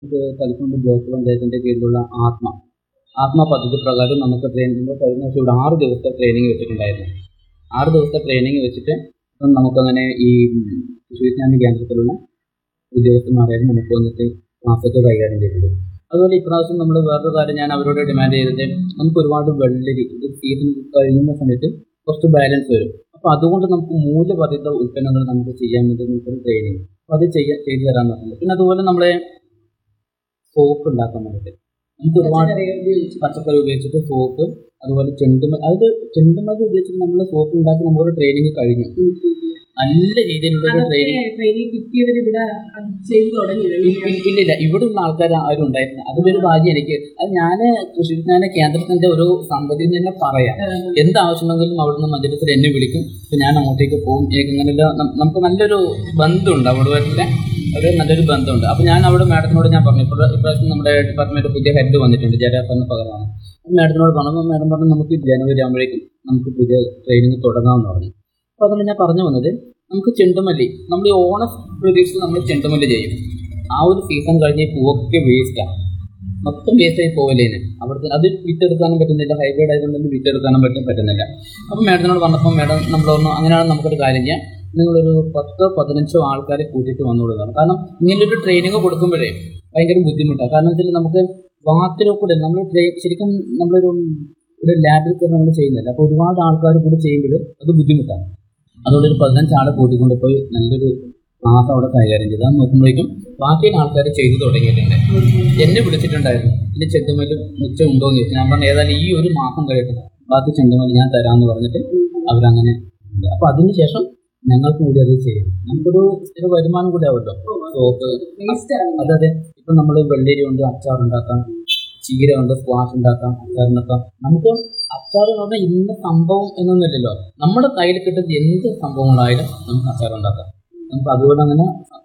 ഇത് തലക്കുണ്ട് ബ്ലോക്ക് പഞ്ചായത്തിന്റെ കീഴിലുള്ള ആത്മ ആത്മ പദ്ധതി പ്രകാരം നമുക്ക് ട്രെയിനിങ് കഴിഞ്ഞ വർഷം ഇവിടെ ആറ് ദിവസത്തെ ട്രെയിനിങ് വെച്ചിട്ടുണ്ടായിരുന്നു ആറ് ദിവസത്തെ ട്രെയിനിങ് വെച്ചിട്ട് ഇപ്പം നമുക്കങ്ങനെ ഈ വിശ്വവിജ്ഞാന കേന്ദ്രത്തിലുള്ള ഉദ്യോഗസ്ഥന്മാരായിരുന്നു നമുക്ക് വന്നിട്ട് ക്ലാസ്സൊക്കെ കൈകാര്യം ചെയ്തത് അതുപോലെ ഇപ്രാവശ്യം നമ്മൾ വേറൊരു കാര്യം ഞാൻ അവരോട് ഡിമാൻഡ് ചെയ്തത് നമുക്ക് ഒരുപാട് വെള്ളരി ഇത് സീസൺ കഴിയുന്ന സമയത്ത് കുറച്ച് ബാലൻസ് വരും അപ്പോൾ അതുകൊണ്ട് നമുക്ക് മൂല്യവർദ്ധിത ഉൽപ്പന്നങ്ങൾ നമുക്ക് ചെയ്യാൻ വേണ്ടി നമുക്കൊരു ട്രെയിനിങ് അപ്പോൾ അത് ചെയ്യാൻ ചെയ്തു തരാൻ പറഞ്ഞത് പിന്നെ അതുപോലെ നമ്മളെ സോപ്പ് ഉണ്ടാക്കാൻ വേണ്ടിയിട്ട് നമുക്ക് ഒരുപാട് പച്ചക്കറി ഉപയോഗിച്ചിട്ട് സോപ്പ് അതുപോലെ ചെണ്ടുമല്ലി അതായത് ചെണ്ടുമല്ലി ഉപയോഗിച്ചിട്ട് നമ്മൾ സോപ്പ് ഉണ്ടാക്കി നമ്മളൊരു ട്രെയിനിങ് കഴിഞ്ഞു നല്ല രീതിയിലുള്ള ഒരു ട്രെയിനിങ് ട്രെയിനിങ് കിട്ടിയവർ ഇവിടെ അത് ചെയ്തു തുടങ്ങി ഇല്ലില്ല ഇവിടെ ഉള്ള ആൾക്കാർ ആരും ഉണ്ടായിരുന്നു അതിലൊരു ഭാഗ്യം എനിക്ക് അത് ഞാൻ കൃഷി വിജ്ഞാന കേന്ദ്രത്തിന്റെ ഒരു സന്തതി എന്ന് തന്നെ പറയാം എന്താവശ്യമെങ്കിലും അവിടുന്ന് മജലിസിൽ എന്നെ വിളിക്കും അപ്പൊ ഞാൻ അങ്ങോട്ടേക്ക് പോകും എനിക്ക് അങ്ങനെ ഒരു- നം- നമുക്ക് നല്ലൊരു ബന്ധമുണ്ട് അവിടുത്തെ ഒരു നല്ലൊരു ബന്ധമുണ്ട് അപ്പൊ ഞാൻ അവിടെ മാഡത്തിനോട് ഞാൻ പറഞ്ഞു ഇപ്പോൾ ഇപ്രാവശ്യം നമ്മുടെ ഡിപ്പാർട്ട്മെന്റ് പുതിയ ഹെഡ് വന്നിട്ടുണ്ട് ജയരാസന് പകരമാണ് അപ്പൊ മാഡത്തിനോട് പറഞ്ഞു മാഡം പറഞ്ഞു നമുക്ക് ജനുവരി ആകുമ്പോഴേക്കും നമുക്ക് പുതിയ ട്രെയിനിങ് തുടങ്ങാമെന്ന് പറഞ്ഞു അപ്പോൾ അതുകൊണ്ട് ഞാൻ പറഞ്ഞു വന്നത് നമുക്ക് ചെണ്ടുമല്ലി നമ്മൾ ഈ ഓണ പ്രതീക്ഷിച്ച് നമ്മൾ ചെണ്ടുമല്ലി ചെയ്യും ആ ഒരു സീസൺ കഴിഞ്ഞ് ഈ പൂവൊക്കെ വേസ്റ്റാണ് മൊത്തം വേസ്റ്റ് ആയി പോവില്ലേന് അവിടുത്തെ അത് വിറ്റെടുക്കാനും പറ്റുന്നില്ല ഹൈബ്രിഡ് ആയതുകൊണ്ട് തന്നെ വിറ്റെടുക്കാനും പറ്റും പറ്റുന്നില്ല അപ്പോൾ മാഡത്തിനോട് പറഞ്ഞപ്പോൾ മാഡം നമ്മൾ പറഞ്ഞു അങ്ങനെയാണ് നമുക്കൊരു കാര്യം ചെയ്യാം നിങ്ങളൊരു പത്തോ പതിനഞ്ചോ ആൾക്കാരെ കൂട്ടിയിട്ട് വന്നുകൊടുക്കണം കാരണം ഇങ്ങനൊരു ട്രെയിനിങ് കൊടുക്കുമ്പോഴേ ഭയങ്കര ബുദ്ധിമുട്ടാണ് കാരണം വെച്ചാൽ നമുക്ക് വാക്കിലോ കൂടെ നമ്മൾ ട്രെയിൻ ശരിക്കും നമ്മളൊരു ഒരു ലാബിൽ കയറി നമ്മൾ ചെയ്യുന്നില്ല അപ്പോൾ ഒരുപാട് ആൾക്കാർ കൂടി ചെയ്യുമ്പോൾ അത് ബുദ്ധിമുട്ടാണ് അതുകൊണ്ട് ഒരു പതിനഞ്ച് ആളെ കൂട്ടിക്കൊണ്ട് പോയി നല്ലൊരു ക്ലാസ് അവിടെ കൈകാര്യം ചെയ്ത് അത് നോക്കുമ്പോഴേക്കും ബാക്കിയുള്ള ആൾക്കാർ ചെയ്തു തുടങ്ങിയിട്ടുണ്ട് എന്നെ വിളിച്ചിട്ടുണ്ടായിരുന്നു ഇതിന്റെ ചെണ്ടുമല്ല് മിച്ചം ഉണ്ടോ എന്ന് ചോദിച്ചു ഞാൻ പറഞ്ഞു ഏതായാലും ഈ ഒരു മാസം കഴിയട്ടെ ബാക്കി ചെണ്ടുമല്ല് ഞാൻ തരാമെന്ന് പറഞ്ഞിട്ട് അവരങ്ങനെ ഉണ്ട്. അപ്പൊ അതിനുശേഷം ഞങ്ങൾക്ക് കൂടി അത് ചെയ്യും നമുക്കൊരു സ്ഥിര വരുമാനം കൂടി ആവുമല്ലോ സോപ്പ് അതെ അതെ ഇപ്പൊ നമ്മൾ വെള്ളരി കൊണ്ട് അച്ചാർ ഉണ്ടാക്കാം ചീര കൊണ്ട് സ്ക്വാഷ് ഉണ്ടാക്കാം അച്ചാറിനൊക്കെ നമുക്ക് അച്ചാർ എന്ന് പറഞ്ഞാൽ ഇന്ന സംഭവം എന്നൊന്നുമില്ലല്ലോ നമ്മുടെ കയ്യിൽ കിട്ടുന്ന എന്ത് സംഭവങ്ങളായാലും നമുക്ക് അച്ചാർ ഉണ്ടാക്കാം നമുക്ക് അതുകൊണ്ട് അങ്ങനെ